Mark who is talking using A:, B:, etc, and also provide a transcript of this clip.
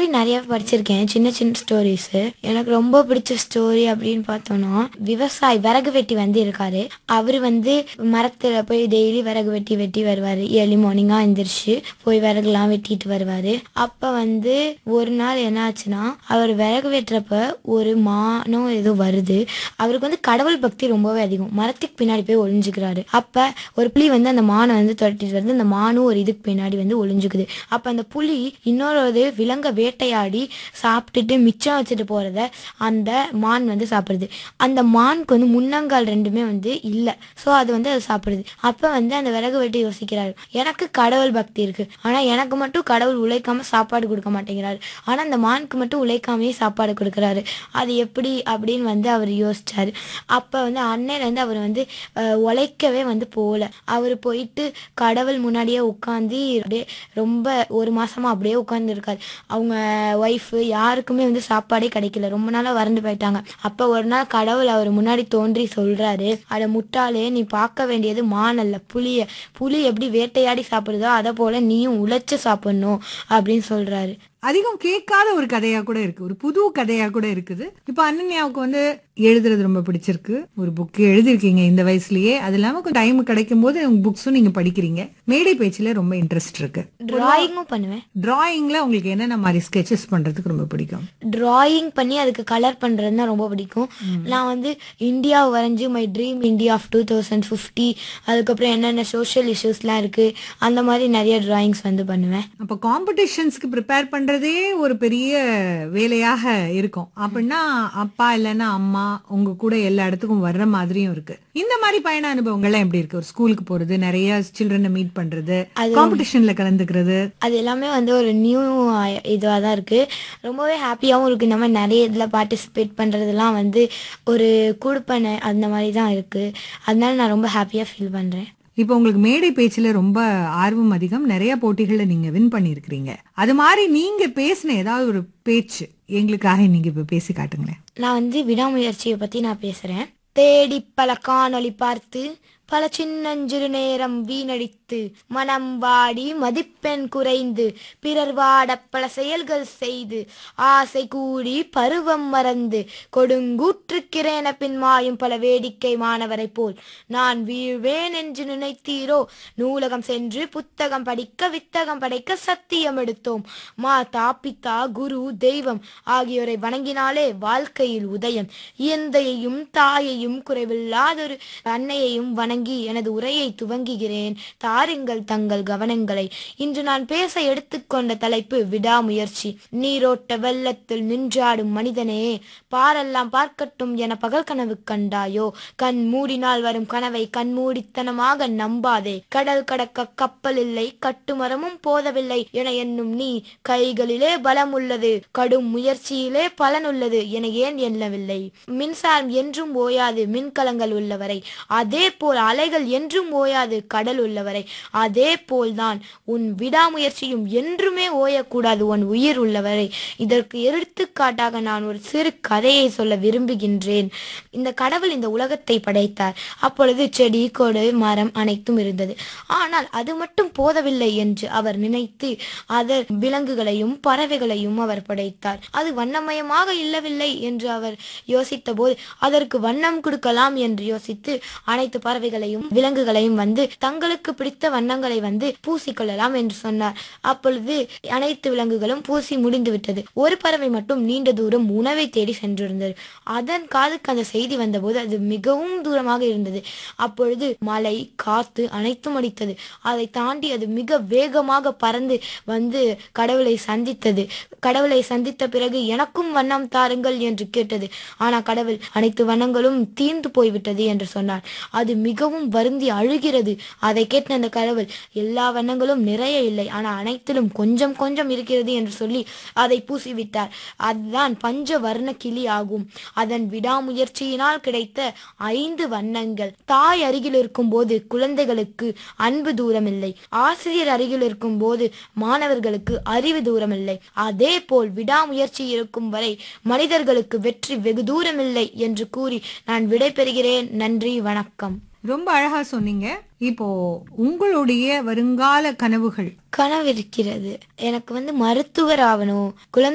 A: நிறைய படிச்சிருக்கேன் சின்ன சின்ன ஸ்டோரிஸ் எனக்கு ரொம்ப பிடிச்ச ஸ்டோரி அப்படின்னு பார்த்தோம்னா விவசாயி விறகு வெட்டி வந்து இருக்காரு அவர் வந்து மரத்துல போய் டெய்லி விறகு வெட்டி வெட்டி வருவாரு ஏர்லி மார்னிங்கா எந்திரிச்சு போய் விறகுலாம் வெட்டிட்டு வருவாரு அப்ப வந்து ஒரு நாள் என்ன ஆச்சுன்னா அவர் விறகு வெட்டுறப்ப ஒரு மானம் ஏதோ வருது அவருக்கு வந்து கடவுள் பக்தி ரொம்பவே அதிகம் மரத்துக்கு பின்னாடி போய் ஒளிஞ்சுக்கிறாரு அப்ப ஒரு புலி வந்து அந்த மானை வந்து துரட்டிட்டு வருது அந்த மானும் ஒரு இதுக்கு பின்னாடி வந்து ஒளிஞ்சுக்குது அப்ப அந்த புலி இன்னொரு ஒரு விலங்கை வேட்டையாடி சாப்பிட்டுட்டு மிச்சம் வச்சுட்டு போறத அந்த மான் வந்து சாப்பிடுது அந்த மானுக்கு வந்து முன்னங்கால் ரெண்டுமே வந்து இல்ல சோ அது வந்து அது சாப்பிடுது அப்ப வந்து அந்த விறகு வெட்டி யோசிக்கிறாரு எனக்கு கடவுள் பக்தி இருக்கு ஆனா எனக்கு மட்டும் கடவுள் உழைக்காம சாப்பாடு கொடுக்க மாட்டேங்கிறாரு ஆனா அந்த மானுக்கு மட்டும் உழைக்காமயே சாப்பாடு கொடுக்கறாரு அது எப்படி அப்படின்னு வந்து அவர் யோசிச்சாரு அப்ப வந்து அன்னையில இருந்து அவர் வந்து அஹ், உழைக்கவே வந்து போகல அவர் போயிட்டு கடவுள் முன்னாடியே உட்காந்து அப்படியே ரொம்ப ஒரு மாசமா அப்படியே உட்கார்ந்து இருக்காரு அவங்க ஒய்ஃப் யாருக்குமே வந்து சாப்பாடே கிடைக்கல ரொம்ப நாளா வறண்டு போயிட்டாங்க அப்ப ஒரு நாள் கடவுள் அவர் முன்னாடி தோன்றி சொல்றாரு அட முட்டாளே நீ பார்க்க வேண்டியது மான் அல்ல புலிய புலி எப்படி வேட்டையாடி சாப்பிடுதோ அதை போல நீயும் உழைச்சு சாப்பிடணும் அப்படின்னு சொல்றாரு
B: அதிகம் கேட்காத ஒரு கதையா கூட இருக்கு ஒரு புது கதையா கூட இருக்குது இப்ப அனன்யாவுக்கு வந்து எழுதுறது ரொம்ப பிடிச்சிருக்கு ஒரு புக் எழுதிருக்கீங்க இந்த வயசுலயே அது இல்லாம கொஞ்சம் டைம் கிடைக்கும் போது உங்க புக்ஸும் நீங்க படிக்கிறீங்க மேடை பேச்சுல ரொம்ப இன்ட்ரெஸ்ட் இருக்கு
A: டிராயிங்கும் பண்ணுவேன்
B: டிராயிங்ல உங்களுக்கு என்னென்ன மாதிரி ஸ்கெச்சஸ் பண்றதுக்கு ரொம்ப பிடிக்கும்
A: டிராயிங் பண்ணி அதுக்கு கலர் பண்றதுன்னா ரொம்ப பிடிக்கும் நான் வந்து இந்தியாவை வரைஞ்சு my dream India of two thousand fifty அதுக்கப்புறம் என்னென்ன சோஷியல் இஷ்யூஸ்லாம் இருக்கு அந்த மாதிரி நிறைய டிராயிங்ஸ் வந்து பண்ணுவேன்
B: அப்ப காம்படிஷன்ஸ்க்கு ப்ரிப்பேர் பண்றதே ஒரு பெரிய வேலையாக இருக்கும் அப்படின்னா அப்பா இல்லைன்னா அம்மா உங்க கூட எல்லா இடத்துக்கும் வர்ற மாதிரியும் இருக்கு இந்த மாதிரி பயண அனுபவங்கள்லாம் எப்படி இருக்கு ஒரு ஸ்கூலுக்கு போறது நிறைய சில்ட்ரனை மீட் பண்றது காம்படிஷன்ல கலந்துக்கிறது
A: அது எல்லாமே வந்து ஒரு நியூ இதுவாக தான் இருக்கு ரொம்பவே ஹாப்பியாகவும் இருக்கு இந்த மாதிரி நிறைய இதில் பார்ட்டிசிபேட் பண்ணுறதுலாம் வந்து ஒரு குடுப்பனை அந்த மாதிரி தான் இருக்கு அதனால நான் ரொம்ப ஹாப்பியாக ஃபீல் பண்ணுறேன்
B: இப்போ உங்களுக்கு மேடை பேச்சுல ரொம்ப ஆர்வம் அதிகம் நிறைய போட்டிகள்ல நீங்க வின் பண்ணியிருக்கிறீங்க அது மாதிரி நீங்க பேசின ஏதாவது ஒரு பேச்சு எங்களுக்காக நீங்க இப்ப பேசி காட்டுங்களேன்
A: நான் வந்து விடாமுயற்சியை பற்றி நான் பேசுகிறேன் தேடி பல காணொளி பார்த்து பல சின்னஞ்சிறு நேரம் வீணடித்து மனம் வாடி மதிப்பெண் குறைந்து பிறர் வாட பல செயல்கள் செய்து ஆசை கூடி பருவம் மறந்து கொடுங்கூற்றுக்கிறேன பின் மாயும் பல வேடிக்கை மாணவரைப் போல் நான் வீழ்வேன் என்று நினைத்தீரோ நூலகம் சென்று புத்தகம் படிக்க வித்தகம் படைக்க சத்தியம் எடுத்தோம் மாதா பிதா குரு தெய்வம் ஆகியோரை வணங்கினாலே வாழ்க்கையில் உதயம் எந்தையையும் தாயையும் குறைவில்லாதொரு அன்னையையும் வணங்கி எனது உரையை துவங்குகிறேன் தாருங்கள் தங்கள் கவனங்களை இன்று நான் பேச எடுத்துக்கொண்ட தலைப்பு விடாமுயற்சி நீரோட்ட வெள்ளத்தில் நின்றாடும் மனிதனே பாரெல்லாம் பார்க்கட்டும் என பகல் கனவு கண்டாயோ கண் மூடினால் வரும் கனவை கண்மூடித்தனமாக நம்பாதே கடல் கடக்க கப்பல் இல்லை கட்டுமரமும் போதவில்லை என எண்ணும் நீ கைகளிலே பலம் உள்ளது கடும் முயற்சியிலே பலன் உள்ளது என ஏன் எண்ணவில்லை மின்சாரம் என்றும் ஓயாது மின்கலங்கள் உள்ளவரை அதே போல் அலைகள் என்றும் ஓயாது கடல் உள்ளவரை அதே போல்தான் உன் விடாமுயற்சியும் என்றுமே ஓயக்கூடாது உன் உயிர் உள்ளவரை இதற்கு எடுத்துக்காட்டாக நான் ஒரு சிறு கதையை சொல்ல விரும்புகின்றேன் இந்த கடவுள் இந்த உலகத்தை படைத்தார் அப்பொழுது செடி கொடு மரம் அனைத்தும் இருந்தது ஆனால் அது மட்டும் போதவில்லை என்று அவர் நினைத்து அதர் விலங்குகளையும் பறவைகளையும் அவர் படைத்தார் அது வண்ணமயமாக இல்லவில்லை என்று அவர் யோசித்த போது அதற்கு வண்ணம் கொடுக்கலாம் என்று யோசித்து அனைத்து பறவைகளையும் விலங்குகளையும் வந்து தங்களுக்கு பிடித்த வண்ணங்களை வந்து பூசிக்கொள்ளலாம் என்று சொன்னார் அப்பொழுது அனைத்து விலங்குகளும் பூசி முடிந்து விட்டது ஒரு பறவை மட்டும் நீண்ட தூரம் உணவை தேடி சென்றிருந்தது அதன் காதுக்கு அந்த செய்தி வந்தபோது அது மிகவும் தூரமாக இருந்தது அப்பொழுது மழை காத்து அனைத்தும் அடித்தது அதை தாண்டி அது மிக வேகமாக பறந்து வந்து கடவுளை சந்தித்தது கடவுளை சந்தித்த பிறகு எனக்கும் வண்ணம் தாருங்கள் என்று கேட்டது ஆனா கடவுள் அனைத்து வண்ணங்களும் தீர்ந்து போய்விட்டது என்று சொன்னார் அது மிகவும் வருந்தி அழுகிறது அதை கேட்ட அந்த கடவுள் எல்லா வண்ணங்களும் நிறைய இல்லை ஆனா அனைத்திலும் கொஞ்சம் கொஞ்சம் இருக்கிறது என்று சொல்லி அதை பூசிவிட்டார் அதுதான் பஞ்ச வர்ண கிளி ஆகும் அதன் விடாமுயற்சியினால் கிடைத்த ஐந்து வண்ணங்கள் தாய் அருகில் இருக்கும் போது குழந்தைகளுக்கு அன்பு தூரமில்லை ஆசிரியர் அருகில் இருக்கும் போது மாணவர்களுக்கு அறிவு தூரமில்லை அதே போல் விடாமுயற்சி இருக்கும் வரை மனிதர்களுக்கு வெற்றி வெகு தூரமில்லை என்று கூறி நான் விடைபெறுகிறேன் நன்றி வணக்கம்
B: ரொம்ப அழகா சொன்னீங்க இப்போ உங்களுடைய வருங்கால கனவுகள்
A: கனவு இருக்கிறது எனக்கு வந்து மருத்துவர் ஆகணும் குழந்தை